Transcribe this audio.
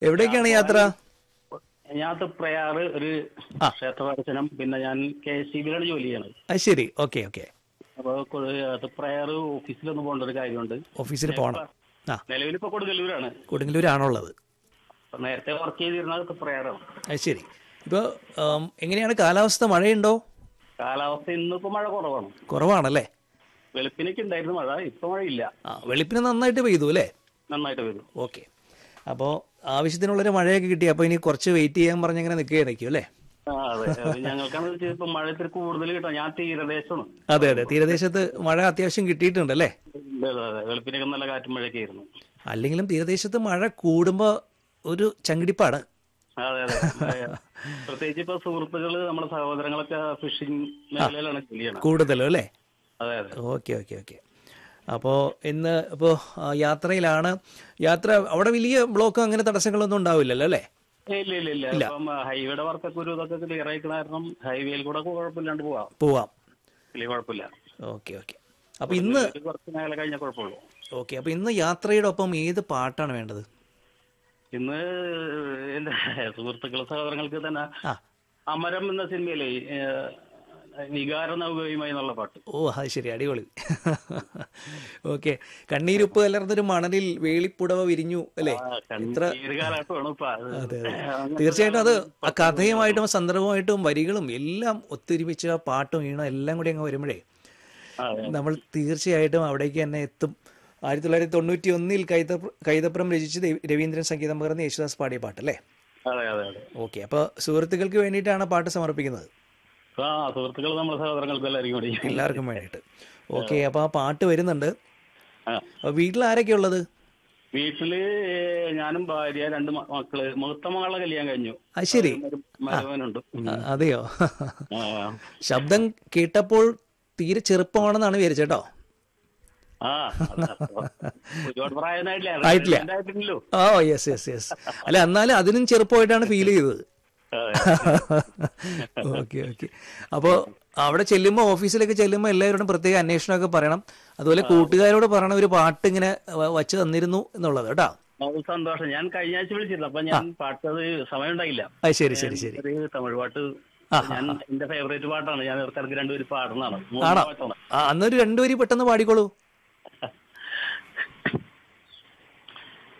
എവിടേക്കാണ് യാത്ര ഞാൻ പ്രയാറ് ഒരു ആ. ക്ഷേത്ര ദർശനം പിന്നെ ഞാൻ കെ എസ് സി ബിയിലാണ് ജോലി ചെയ്യണത് അത് ശരി ഓക്കെ ഓക്കെ അപ്പോൾ പ്രയർ ഓഫീസിലൊന്ന് പോകേണ്ട ഒരു കാര്യമുണ്ട് ഓഫീസിൽ പോകണം ആ നിലവിൽ ഇപ്പൊ കൊടുങ്ങല്ലൂരാണ് കൊടുങ്ങല്ലൂരാണുള്ളത് അപ്പൊ നേരത്തെ വർക്ക് ചെയ്തിരുന്നത് പ്രയറാണ് അത് ശരി ഇപ്പോൾ എങ്ങനെയാണ് കാലാവസ്ഥ മഴയുണ്ടോ കാലാവസ്ഥ ഇന്നിപ്പോ മഴ കുറവാണ് കുറവാണല്ലേ വെളുപ്പിനൊക്കെ ഉണ്ടായിരുന്നു മഴ ഇപ്പൊ മഴയില്ല ആ വെളുപ്പിന് നന്നായിട്ട് പെയ്തു അല്ലേ നന്നായിട്ട് വരും ഓക്കെ അപ്പോൾ ആവശ്യത്തിനുള്ളൊരു മഴയൊക്കെ കിട്ടി അപ്പോൾ ഇനി കുറച്ച് വെയിറ്റ് ചെയ്യാൻ പറഞ്ഞങ്ങനെ നിൽക്കുകയായിരിക്കും അല്ലേ ആ അതെ അത് ഞങ്ങൾക്കാണ് ഇപ്പൊ മഴ ഇത്തിരി കൂടുതൽ കിട്ടാം ഞാൻ തീരദേശമാണ് അതെ അതെ തീരദേശത്ത് മഴ അത്യാവശ്യം കിട്ടിയിട്ടുണ്ടല്ലേ അതെ, അതെ, അതെ. വെളുപ്പിനൊക്കെ നല്ല കാറ്റും മഴയൊക്കെ ആയിരുന്നു അല്ലെങ്കിലും തീരദേശത്ത് മഴ കൂടുമ്പോൾ ഒരു ചങ്കിടിപ്പാട് അതെ അതെ മഴ. പ്രത്യേകിച്ച് ഇപ്പൊ സുഹൃത്തുക്കള് നമ്മുടെ സഹോദരങ്ങളൊക്കെ ഫിഷിംഗ് മേഖലയിലാണ് ജോലി ചെയ്യണത് കൂടുതലും അല്ലേ അതെ അതെ ഓക്കെ ഓക്കെ ഓക്കെ അപ്പോൾ ഇന്ന് ഇപ്പോൾ യാത്രയിലാണ് യാത്ര അവിടെ വലിയ ബ്ലോക്ക് അങ്ങനെ തടസ്സങ്ങളൊന്നും ഉണ്ടാവില്ലല്ലോ അല്ലേ ഇല്ല ഇല്ല ഇല്ല ഇപ്പം ഹൈവേയുടെ വർക്കൊക്കെ ഒരു ഇതൊക്കെ ക്ലിയർ ആയിക്കണ കാരണം ഹൈവേയിൽ കൂടെ കുഴപ്പമില്ലാണ്ട് പോവാം പോവാം വലിയ കുഴപ്പമില്ല ഓക്കെ ഓക്കെ അപ്പോൾ ഇന്ന് ഒരു കുറച്ച് മേഖല കഴിഞ്ഞാൽ കുഴപ്പമുള്ളൂ ഓക്കെ അപ്പോൾ ഇന്ന് യാത്രയുടെ ഒപ്പം ഏത് പാട്ടാണ് വേണ്ടത് ഇന്ന് എന്റെ സുഹൃത്തുക്കൾ സഹോദരങ്ങൾക്ക് തന്നെ ആ അമരം എന്ന സിനിമയിലെ ഏഹ്, വികാര നൗകയുമായി എന്നുള്ള പാട്ട് ഓ അത് ശരി അടിപൊളി ഓക്കെ കണ്ണീരുപ്പ് കലർന്നൊരു മണലിൽ വേളിപ്പുടവ വിരിഞ്ഞു അല്ലേ കണ്ണീര് കാലഘട്ടമാണ് ഇപ്പൊ അത്. അതെ അതെ തീർച്ചയായിട്ടും അത് ആ കഥയുമായിട്ടും സന്ദർഭമായിട്ടും വരികളും എല്ലാം ഒത്തൊരുമിച്ച് ആ പാട്ടും ഈണം എല്ലാം കൂടി അങ്ങ് വരുമ്പോഴേ അതെ. നമ്മൾ തീർച്ചയായിട്ടും അവിടേക്ക് തന്നെ എത്തും ആയിരത്തി തൊള്ളായിരത്തി തൊണ്ണൂറ്റി ഒന്നിൽ കൈതപ്ര കൈതപ്രം രചിച്ച് ദേവി- രവീന്ദ്രൻ സംഗീതം പകർന്ന് യേശുദാസ് പാടിയ പാട്ടല്ലേ അതെ അതെ അതെ ഓക്കെ അപ്പോൾ സുഹൃത്തുക്കൾക്ക് വേണ്ടിയിട്ടാണ് പാട്ട് സമർപ്പിക്കുന്നത് ആ സുഹൃത്തുക്കൾ നമ്മുടെ സഹോദരങ്ങൾക്ക് എല്ലാവർക്കും കൂടി എല്ലാവർക്കും വേണ്ടിയിട്ട് ഓക്കെ അപ്പോൾ ആ പാട്ട് വരുന്നുണ്ട് ആ. അപ്പോൾ വീട്ടിൽ ആരൊക്കെ ഉള്ളത് വീട്ടില് ഞാനും ഭാര്യ രണ്ട് മ- മക്കള് മൂത്ത മകളെ കല്യാണം കഴിഞ്ഞു അത് ശരി മരു- മരുമകനുണ്ട് ഉം. ആ, അതെയോ ആ. ശബ്ദം കേട്ടപ്പോൾ തീരെ ചെറുപ്പമാണെന്നാണ് വിചാരിച്ചേട്ടോ ആ അത് അപ്പൊ ഒരുപാട് പ്രായമായിട്ടില്ല ആയിട്ടില്ല. ആയിട്ടില്ലല്ലോ ഓ യെസ് യെസ് യെസ് അല്ല എന്നാലും അതിനും ചെറുപ്പമായിട്ടാണ് ഫീൽ ചെയ്തത് അതെ. ഓക്കെ ഓക്കെ അപ്പോൾ അവിടെ ചെല്ലുമ്പോൾ ഓഫീസിലൊക്കെ ചെല്ലുമ്പോൾ എല്ലാവരോടും പ്രത്യേക അന്വേഷണമൊക്കെ പറയണം അതുപോലെ കൂട്ടുകാരോട് പറയണം ഒരു പാട്ട് ഇങ്ങനെ വ- വച്ച് തന്നിരുന്നു എന്നുള്ളത് കേട്ടോ അത് സന്തോഷം ഞാൻ കഴിഞ്ഞ ആഴ്ച വിളിച്ചിരുന്നു അപ്പൊ ഞാൻ പാട്ട് അത് സമയം ഉണ്ടായില്ല അത് ശരി ശരി ശരി ഒരു തമിഴ് പാട്ട് ആ, ഞാൻ എന്റെ ഫേവറേറ്റ് പാട്ടാണ് ഞാൻ ഇടക്കിടക്ക് രണ്ടുപേര് പാടുന്നതാണ് മൂന്ന് ആണോ പാട്ടാണ് ആ അന്നൊരു രണ്ടുപേരും പെട്ടെന്ന് പാടിക്കോളൂ